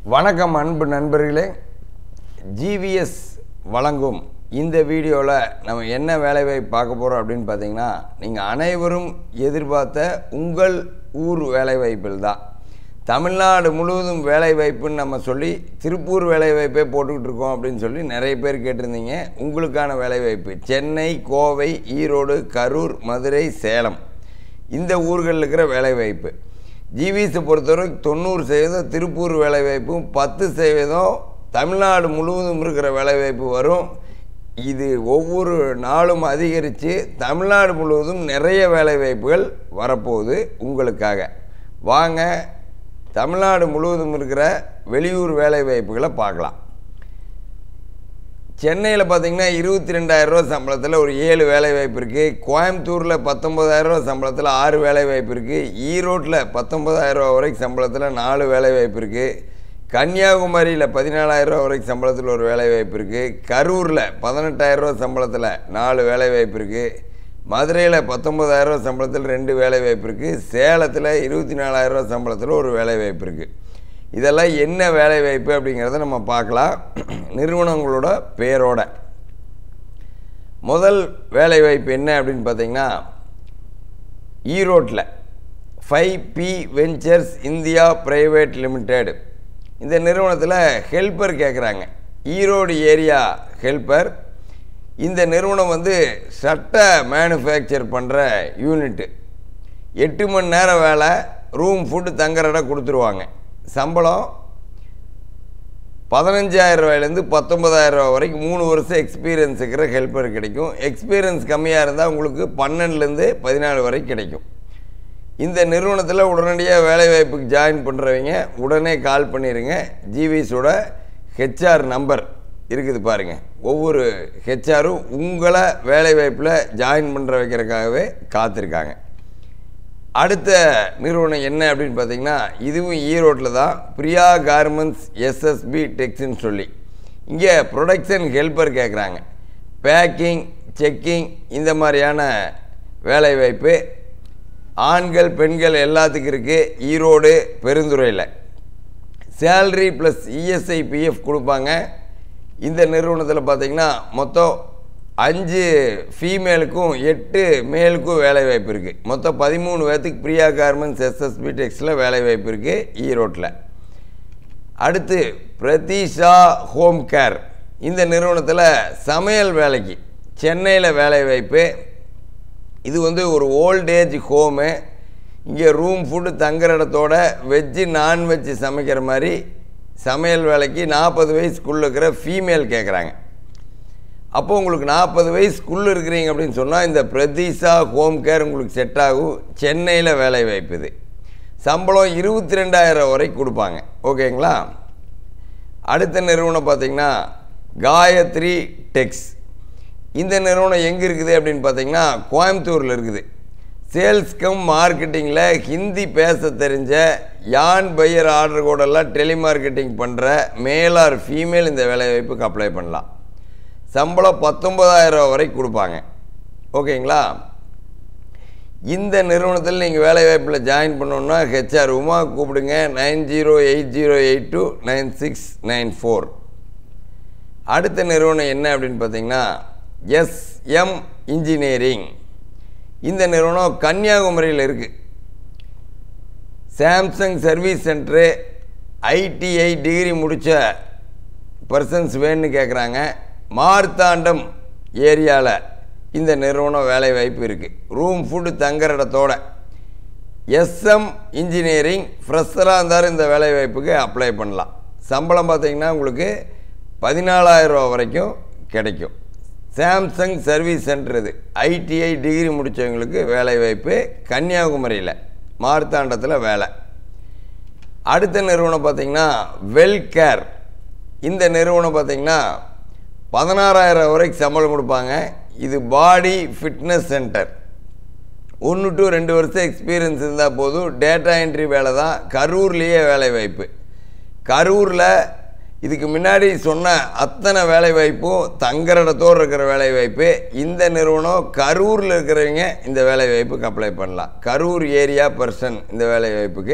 வணக்கம் அன்பு நண்பர்களே ஜிவிஎஸ் வழங்கும் இந்த வீடியோவில் நம்ம என்ன வேலைவாய்ப்பு பார்க்க போகிறோம் அப்படின்னு பார்த்தீங்கன்னா நீங்கள் அனைவரும் எதிர்பார்த்த உங்கள் ஊர் வேலைவாய்ப்பில் தான் தமிழ்நாடு முழுவதும் வேலைவாய்ப்புன்னு நம்ம சொல்லி திருப்பூர் வேலைவாய்ப்பே போட்டுக்கிட்டு இருக்கோம் அப்படின்னு சொல்லி நிறைய பேர் கேட்டிருந்தீங்க உங்களுக்கான வேலைவாய்ப்பு சென்னை கோவை ஈரோடு கரூர் மதுரை சேலம் இந்த ஊர்களில் இருக்கிற வேலைவாய்ப்பு ஜிவிஸை பொறுத்தவரை தொண்ணூறு சதவீதம் திருப்பூர் வேலைவாய்ப்பும் பத்து சதவீதம் தமிழ்நாடு முழுவதும் இருக்கிற வேலைவாய்ப்பு வரும் இது ஒவ்வொரு நாளும் அதிகரித்து தமிழ்நாடு முழுவதும் நிறைய வேலைவாய்ப்புகள் வரப்போகுது உங்களுக்காக வாங்க தமிழ்நாடு முழுவதும் இருக்கிற வெளியூர் வேலைவாய்ப்புகளை பார்க்கலாம் சென்னையில் பார்த்தீங்கன்னா இருபத்தி ரெண்டாயிரரூவா சம்பளத்தில் ஒரு ஏழு வேலை வாய்ப்பு இருக்குது கோயம்புத்தூரில் பத்தொம்பதாயிரரூவா சம்பளத்தில் ஆறு வேலை வாய்ப்பு இருக்குது ஈரோட்டில் பத்தொம்பதாயிரரூவா வரைக்கும் சம்பளத்தில் நாலு வேலை வாய்ப்பு இருக்குது கன்னியாகுமரியில் பதினாலாயிரரூவா வரைக்கும் சம்பளத்தில் ஒரு வேலை வாய்ப்பு இருக்குது கரூரில் பதினெட்டாயிரரூவா சம்பளத்தில் நாலு வேலை வாய்ப்பு இருக்குது மதுரையில் பத்தொம்பதாயிரரூவா சம்பளத்தில் ரெண்டு வேலை வாய்ப்பு இருக்குது சேலத்தில் இருபத்தி நாலாயிரரூவா சம்பளத்தில் ஒரு வேலை வாய்ப்பு இருக்குது இதெல்லாம் என்ன வேலை வாய்ப்பு அப்படிங்கிறத நம்ம பார்க்கலாம் நிறுவனங்களோட பேரோட முதல் வேலை வாய்ப்பு என்ன அப்படின்னு பார்த்தீங்கன்னா ஈரோட்டில் five B ventures India private limited இந்த நிறுவனத்தில் ஹெல்ப்பர் கேட்குறாங்க ஈரோடு ஏரியா ஹெல்ப்பர் இந்த நிறுவனம் வந்து சட்டை மேனுஃபேக்சர் பண்ணுற யூனிட்டு எட்டு மணி நேரம் வேலை ரூம் ஃபுட்டு தங்குற இடம் கொடுத்துருவாங்க சம்பளம் பதினஞ்சாயிரம் ரூபாயிலேருந்து பத்தொன்பதாயிரம் ரூபா வரைக்கும் மூணு வருஷம் எக்ஸ்பீரியன்ஸ் இருக்கிற ஹெல்ப்பர் கிடைக்கும் எக்ஸ்பீரியன்ஸ் கம்மியாக இருந்தால் உங்களுக்கு பன்னெண்டுலேருந்து பதினாலு வரைக்கும் கிடைக்கும் இந்த நிறுவனத்தில் உடனடியாக வேலைவாய்ப்புக்கு ஜாயின் பண்ணுறவங்க உடனே கால் பண்ணிடுங்க ஜிவிஸோட ஹெச்ஆர் நம்பர் இருக்குது பாருங்கள் ஒவ்வொரு ஹெச்ஆரும் உங்களை வேலைவாய்ப்பில் ஜாயின் பண்ணுற வைக்கிறதுக்காகவே காத்திருக்காங்க அடுத்த நிறுவனம் என்ன அப்படின்னு பார்த்தீங்கன்னா இதுவும் ஈரோட்டில் தான் பிரியா கார்மெண்ட்ஸ் எஸ்எஸ்பி டெக்ஸ்ன்னு சொல்லி இங்கே ப்ரொடக்ஷன் ஹெல்ப்பர் கேட்குறாங்க பேக்கிங் செக்கிங் இந்த மாதிரியான வேலைவாய்ப்பு ஆண்கள் பெண்கள் எல்லாத்துக்கும் இருக்குது ஈரோடு பெருந்துறையில் சேல்ரி ப்ளஸ் இஎஸ்ஐ பிஎஃப் கொடுப்பாங்க இந்த நிறுவனத்தில் பார்த்தீங்கன்னா மொத்தம் அஞ்சு ஃபீமேலுக்கும் எட்டு மேலுக்கும் வேலை வாய்ப்பு இருக்குது மொத்தம் பதிமூணு பேர்த்துக்கு பிரியா கார்மெண்ட்ஸ் எஸ்எஸ்பி டெக்ஸில் வேலை வாய்ப்பு இருக்குது ஈரோட்டில் அடுத்து பிரதீஷா ஹோம் கேர் இந்த நிறுவனத்தில் சமையல் வேலைக்கு சென்னையில் வேலை வாய்ப்பு இது வந்து ஒரு ஓல்டேஜ் ஹோமு இங்கே ரூம் ஃபுட்டு தங்குற இடத்தோட வெஜ்ஜு நான்வெஜ்ஜு சமைக்கிற மாதிரி சமையல் வேலைக்கு நாற்பது வயசுக்குள்ளே இருக்கிற ஃபீமேல் கேட்குறாங்க அப்போ உங்களுக்கு நாற்பது வயசுக்குள்ளே இருக்கிறீங்க அப்படின்னு சொன்னால் இந்த பிரதீஷா ஹோம் கேர் உங்களுக்கு செட் ஆகும் சென்னையில் வேலை வாய்ப்பு இது சம்பளம் இருபத்தி ரெண்டாயிரம் வரைக்கும் கொடுப்பாங்க ஓகேங்களா அடுத்த நிறுவனம் பார்த்திங்கன்னா காயத்ரி டெக்ஸ் இந்த நிறுவனம் எங்கே இருக்குது அப்படின்னு பார்த்தீங்கன்னா கோயம்புத்தூரில் இருக்குது சேல்ஸ் கம் மார்க்கெட்டிங்கில் ஹிந்தி பேச தெரிஞ்ச யான் பையர் ஆர்டர் கோடெல்லாம் டெலிமார்க்கெட்டிங் பண்ணுற மேலார் ஃபீமேல் இந்த வேலைவாய்ப்புக்கு அப்ளை பண்ணலாம் சம்பளம் பத்தொம்பதாயிரம் வரைக்கும் கொடுப்பாங்க ஓகேங்களா இந்த நிறுவனத்தில் நீங்கள் வேலைவாய்ப்பில் ஜாயின் பண்ணணுன்னா ஹெச்ஆர் உமா கூப்பிடுங்க nine zero eight zero eight two nine six nine four அடுத்த நிறுவனம் என்ன அப்படின்னு பார்த்தீங்கன்னா எஸ்எம் இன்ஜினியரிங் இந்த நிறுவனம் கன்னியாகுமரியில் இருக்குது Samsung service centre ITI degree முடித்த பர்சன்ஸ் வேணும்னு கேட்குறாங்க மார்த்தாண்டம் ஏரியாவில் இந்த நிறுவனம் வேலை வாய்ப்பு இருக்குது ரூம் ஃபுட்டு தங்குற இடத்தோட எஸ்எம் இன்ஜினியரிங் ஃப்ரெஷராக இருந்தாலும் இந்த வேலை வாய்ப்புக்கு அப்ளை பண்ணலாம் சம்பளம் பார்த்தீங்கன்னா உங்களுக்கு பதினாலாயிரம் ரூபா வரைக்கும் கிடைக்கும் சாம்சங் சர்வீஸ் சென்டர் இது ஐடிஐ டிகிரி முடித்தவங்களுக்கு வேலை வாய்ப்பு கன்னியாகுமரியில் மார்த்தாண்டத்தில் வேலை அடுத்த நிறுவனம் பார்த்திங்கன்னா வெல் கேர் இந்த நிறுவனம் பார்த்திங்கன்னா பதினாறாயிரம் வரைக்கும் சம்பளம் கொடுப்பாங்க இது பாடி ஃபிட்னஸ் சென்டர் ஒன்று டு ரெண்டு வருஷம் எக்ஸ்பீரியன்ஸ் இருந்தால் போதும் டேட்டா என்ட்ரி வேலை தான் கரூர்லேயே வேலை வாய்ப்பு கரூரில் இதுக்கு முன்னாடி சொன்ன அத்தனை வேலை வாய்ப்பும் தங்குற இடத்தோடு இருக்கிற வேலை வாய்ப்பு இந்த நிறுவனம் கரூரில் இருக்கிறவங்க இந்த வேலை வாய்ப்புக்கு அப்ளை பண்ணலாம் கரூர் ஏரியா பர்சன் இந்த வேலை வாய்ப்புக்கு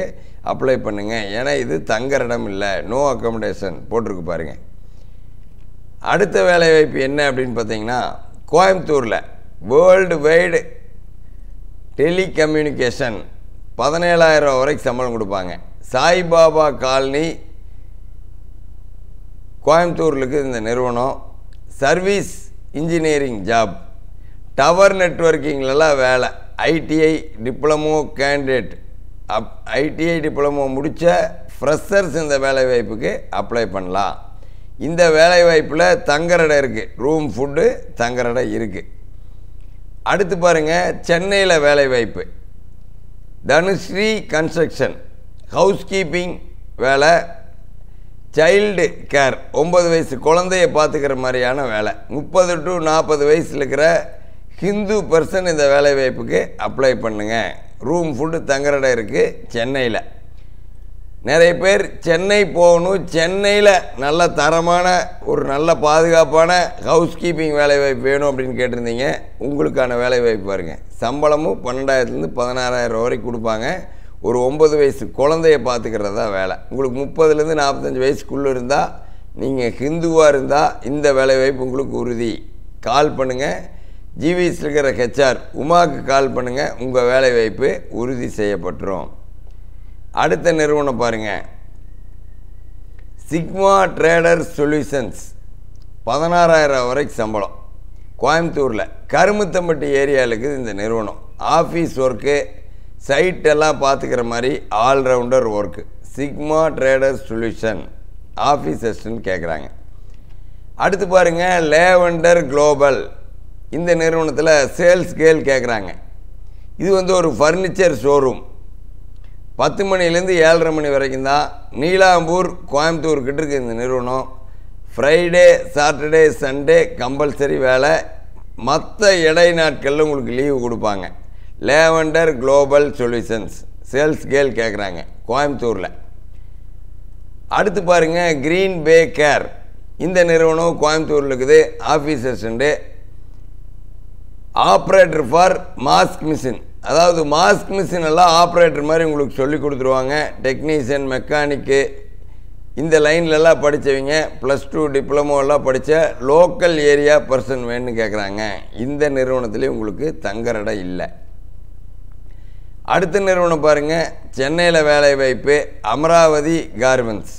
அப்ளை பண்ணுங்கள் ஏன்னா இது தங்குற இடம் இல்லை நோ அக்கமடேஷன் போட்டிருக்கு பாருங்கள் அடுத்த வேலைவாய்ப்பு என்ன அப்படின்னு பார்த்தீங்கன்னா கோயம்புத்தூரில் வேர்ல்டு வைடு டெலிகம்யூனிகேஷன் பதினேழாயிரம் ரூபா வரைக்கும் சம்பளம் கொடுப்பாங்க சாய்பாபா காலனி கோயம்புத்தூரில் இருக்குது இந்த நிறுவனம் சர்வீஸ் இன்ஜினியரிங் ஜாப் டவர் நெட்ஒர்க்கிங்லலாம் வேலை ITI diploma candidate up ITI diploma முடித்த ஃப்ரெஷர்ஸ் இந்த வேலைவாய்ப்புக்கு அப்ளை பண்ணலாம் இந்த வேலைவாய்ப்பில் தங்குற இருக்குது ரூம் ஃபுட்டு தங்குற இருக்குது அடுத்து பாருங்கள் சென்னையில் வேலைவாய்ப்பு தனுஸ்ரீ கன்ஸ்ட்ரக்ஷன் ஹவுஸ் கீப்பிங் வேலை சைல்டு கேர் ஒம்பது வயசு குழந்தைய பார்த்துக்கிற மாதிரியான வேலை முப்பது டு நாற்பது வயசில் இருக்கிற ஹிந்து பர்சன் இந்த வேலைவாய்ப்புக்கு அப்ளை பண்ணுங்க ரூம் ஃபுட்டு தங்குற இருக்குது சென்னையில் நிறைய பேர் சென்னை போகணும் சென்னையில் நல்ல தரமான ஒரு நல்ல பாதுகாப்பான ஹவுஸ் கீப்பிங் வேலைவாய்ப்பு வேணும் அப்படின்னு கேட்டிருந்தீங்க உங்களுக்கான வேலைவாய்ப்பு பாருங்கள் சம்பளமும் பன்னெண்டாயிரத்துலேருந்து பதினாறாயிரம் வரைக்கும் கொடுப்பாங்க ஒரு ஒம்பது வயசு குழந்தைய பார்த்துக்கிறது தான் வேலை உங்களுக்கு முப்பதுலேருந்து நாற்பத்தஞ்சு வயசுக்குள்ளே இருந்தால் நீங்கள் ஹிந்துவாக இருந்தால் இந்த வேலைவாய்ப்பு உங்களுக்கு உறுதி கால் பண்ணுங்கள் ஜிவிஎஸ்ல இருக்கிற ஹெச்ஆர் உமாவுக்கு கால் பண்ணுங்கள் உங்கள் வேலைவாய்ப்பு உறுதி செய்யப்பட்டுரும் அடுத்த நிறுவனம் பாருங்கள் சிக்மா ட்ரேடர் சொல்யூஷன்ஸ் பதினாறாயிரம் வரைக்கும் சம்பளம் கோயம்புத்தூரில் கருமுத்தம்பட்டி ஏரியாவில் இருக்குது இந்த நிறுவனம் ஆஃபீஸ் ஒர்க்கு சைட் எல்லாம் பார்த்துக்கிற மாதிரி allrounder work Sigma trader solution office assistant கேட்குறாங்க அடுத்து பாருங்கள் லேவண்டர் குளோபல் இந்த நிறுவனத்தில் சேல்ஸ் கேல் கேட்குறாங்க இது வந்து ஒரு ஃபர்னிச்சர் ஷோரூம் பத்து மணிலேருந்து ஏழரை மணி வரைக்கும் தான் நீலாம்பூர் கோயம்புத்தூர் கிட்ட இருக்குது இந்த நிறுவனம் ஃப்ரைடே சாட்டர்டே சண்டே கம்பல்சரி வேலை மற்ற இடை நாட்களில் உங்களுக்கு லீவு கொடுப்பாங்க Lavender global solutions sales girl கேட்குறாங்க கோயம்புத்தூரில் அடுத்து பாருங்கள் க்ரீன் பே கேர் இந்த நிறுவனம் கோயம்புத்தூரில் இருக்குது office assistant operator for mask machine அதாவது மாஸ்க் மிஷின் எல்லாம் ஆப்ரேட்டர் மாதிரி உங்களுக்கு சொல்லி கொடுத்துருவாங்க டெக்னீஷியன் மெக்கானிக்கு இந்த லைன்லலாம் படித்தவங்க ப்ளஸ் டூ டிப்ளமோலாம் படித்த லோக்கல் ஏரியா பர்சன் வேணும்னு கேட்குறாங்க இந்த நிறுவனத்துலேயும் உங்களுக்கு தங்குற இடம் இல்லை அடுத்த நிறுவனம் பாருங்கள் சென்னையில் வேலை வாய்ப்பு Amaravathi garments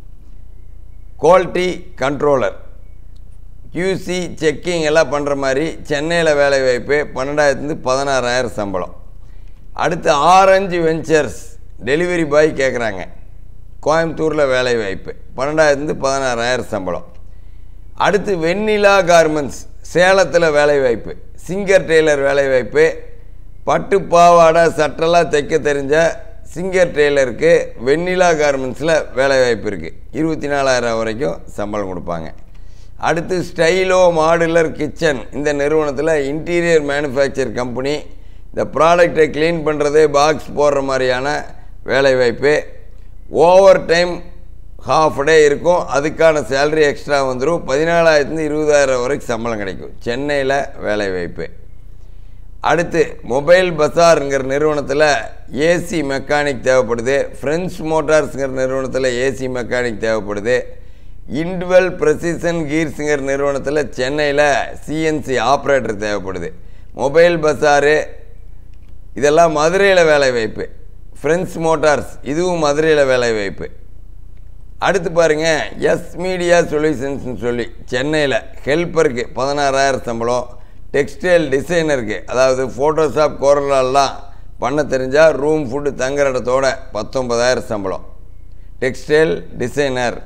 quality controller QC checking எல்லாம் பண்ணுற மாதிரி சென்னையில் வேலை வாய்ப்பு பன்னெண்டாயிரத்துலேருந்து பதினாறாயிரம் சம்பளம் அடுத்து ஆரஞ்சு வெஞ்சர்ஸ் டெலிவரி பாய் கேட்குறாங்க கோயம்புத்தூரில் வேலை வாய்ப்பு பன்னெண்டாயிரத்துலேருந்து பதினாறாயிரம் சம்பளம் அடுத்து வெண்ணிலா கார்மெண்ட்ஸ் சேலத்தில் வேலை வாய்ப்பு சிங்கர் டெய்லர் வேலை வாய்ப்பு பட்டு பாவாடை சட்டெல்லாம் தைக்க தெரிஞ்ச சிங்கர் டெய்லருக்கு வெண்ணிலா கார்மெண்ட்ஸில் வேலை வாய்ப்பு இருக்குது இருபத்தி நாலாயிரம் வரைக்கும் சம்பளம் கொடுப்பாங்க அடுத்து ஸ்டைலோ மாடுலர் கிச்சன் இந்த நிறுவனத்தில் இன்டீரியர் மேனுஃபேக்சர் கம்பெனி இந்த ப்ராடக்டை க்ளீன் பண்ணுறது பாக்ஸ் போடுற மாதிரியான வேலைவாய்ப்பு ஓவர் டைம் ஹாஃப் டே இருக்கும் அதுக்கான சேலரி எக்ஸ்ட்ரா வந்துடும் பதினாலாயிரத்துலேருந்து இருபதாயிரம் வரைக்கும் சம்பளம் கிடைக்கும் சென்னையில் வேலைவாய்ப்பு அடுத்து மொபைல் பசாருங்கிற நிறுவனத்தில் ஏசி மெக்கானிக் தேவைப்படுது ஃப்ரெண்ட்ஸ் மோட்டார்ஸுங்கிற நிறுவனத்தில் ஏசி மெக்கானிக் தேவைப்படுது இண்டுவல் ப்ரெசிஷன் கீர்ஸுங்கிற நிறுவனத்தில் சென்னையில் சிஎன்சி ஆப்ரேட்டர் தேவைப்படுது மொபைல் பஸாரு இதெல்லாம் மதுரையில் வேலை வாய்ப்பு ஃப்ரெண்ட்ஸ் மோட்டார்ஸ் இதுவும் மதுரையில் வேலை வாய்ப்பு அடுத்து பாருங்கள் எஸ் மீடியா சொல்யூஷன்ஸ்னு சொல்லி சென்னையில் ஹெல்ப்பருக்கு பதினாறாயிரம் சம்பளம் டெக்ஸ்டைல் டிசைனருக்கு அதாவது ஃபோட்டோஷாப் கோரலாலாம் பண்ண தெரிஞ்சால் ரூம் ஃபுட்டு தங்குற இடத்தோட பத்தொன்பதாயிரம் சம்பளம் டெக்ஸ்டைல் டிசைனர்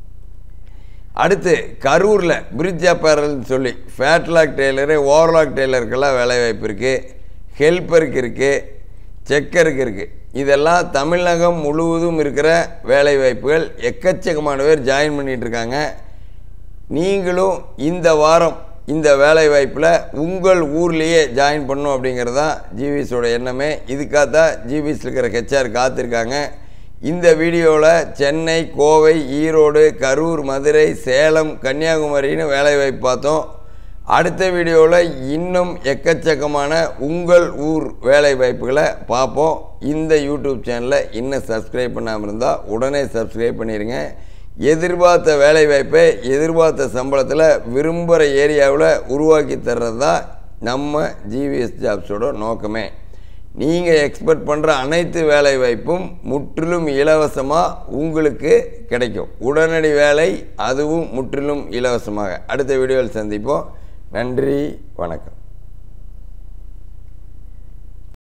அடுத்து கரூரில் பிரிட்ஜ் அப்பேரல்னு சொல்லி ஃபேட்லாக் டெய்லரு ஓவர்லாக் டெய்லருக்கெல்லாம் வேலைவாய்ப்பு இருக்குது ஹெல்ப்பருக்கு இருக்குது செக்கருக்கு இருக்குது இதெல்லாம் தமிழகம் முழுவதும் இருக்கிற வேலைவாய்ப்புகள் எக்கச்சக்கமான பேர் ஜாயின் பண்ணிகிட்டு இருக்காங்க நீங்களும் இந்த வாரம் இந்த வேலைவாய்ப்பில் உங்கள் ஊர்லேயே ஜாயின் பண்ணும் அப்படிங்கிறது தான் ஜிவிஸோட எண்ணமே இதுக்காக தான் ஜிவிஸில் இருக்கிற ஹெச்ஆர் காத்திருக்காங்க இந்த வீடியோவில் சென்னை கோவை ஈரோடு கரூர் மதுரை சேலம் கன்னியாகுமரின்னு வேலைவாய்ப்பு பார்த்தோம் அடுத்த வீடியோவில் இன்னும் எக்கச்சக்கமான உங்கள் ஊர் வேலை வாய்ப்புகளை பார்ப்போம் இந்த யூடியூப் சேனலை இன்னும் சப்ஸ்கிரைப் பண்ணாமல் இருந்தால் உடனே சப்ஸ்கிரைப் பண்ணிடுங்க எதிர்பார்த்த வேலை வாய்ப்பை எதிர்பார்த்த சம்பளத்தில் விரும்புகிற ஏரியாவில் உருவாக்கி தர்றது தான் நம்ம ஜிவிஎஸ் ஜாப்ஸோட நோக்கமே நீங்கள் எக்ஸ்பெக்ட் பண்ணுற அனைத்து வேலை வாய்ப்பும் முற்றிலும் இலவசமாக உங்களுக்கு கிடைக்கும் உடனடி வேலை அதுவும் முற்றிலும் இலவசமாக அடுத்த வீடியோவில் சந்திப்போம் நன்றி வணக்கம்